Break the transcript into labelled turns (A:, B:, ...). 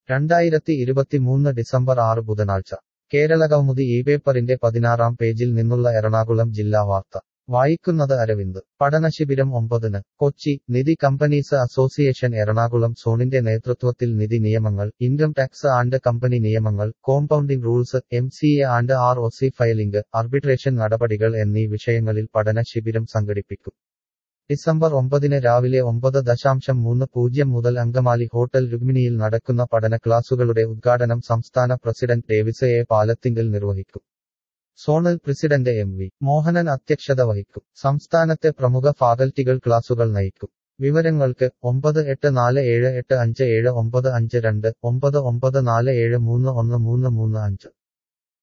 A: രണ്ടായിരത്തി ഇരുപത്തിമൂന്ന് ഡിസംബർ ആറ് ബുധനാഴ്ച കേരള കൗമുദി ഈ പേപ്പറിന്റെ പതിനാറാം പേജിൽ നിന്നുള്ള എറണാകുളം ജില്ലാ വാർത്ത വായിക്കുന്നത് അരവിന്ദ് പഠനശിബിരം ഒമ്പതിന് കൊച്ചി നിധി കമ്പനീസ് അസോസിയേഷൻ എറണാകുളം സോണിന്റെ നേതൃത്വത്തിൽ നിധി നിയമങ്ങൾ ഇൻകം ടാക്സ് ആൻഡ് കമ്പനി നിയമങ്ങൾ compounding rules M C A and R O C filing arbitration നടപടികൾ എന്നീ വിഷയങ്ങളിൽ പഠന ശിബിരം സംഘടിപ്പിക്കും ഡിസംബർ ഒമ്പതിന് രാവിലെ ഒമ്പത് ദശാംശം മൂന്ന് പൂജ്യം മുതൽ അങ്കമാലി ഹോട്ടൽ രുഗ്മിണിയിൽ നടക്കുന്ന പഠന ക്ലാസുകളുടെ ഉദ്ഘാടനം സംസ്ഥാന പ്രസിഡന്റ് ഡേവിസ് എ പാലത്തിങ്കൽ നിർവഹിക്കും zonal president M V Mohanan അധ്യക്ഷത വഹിക്കും സംസ്ഥാനത്തെ പ്രമുഖ ഫാക്കൽറ്റികൾ ക്ലാസുകൾ നയിക്കും വിവരങ്ങൾക്ക് ഒമ്പത് എട്ട് നാല് ഏഴ് എട്ട് അഞ്ച് ഏഴ് ഒമ്പത് അഞ്ച് രണ്ട് ഒമ്പത് ഒമ്പത് നാല് ഏഴ് മൂന്ന് ഒന്ന് മൂന്ന് മൂന്ന് അഞ്ച്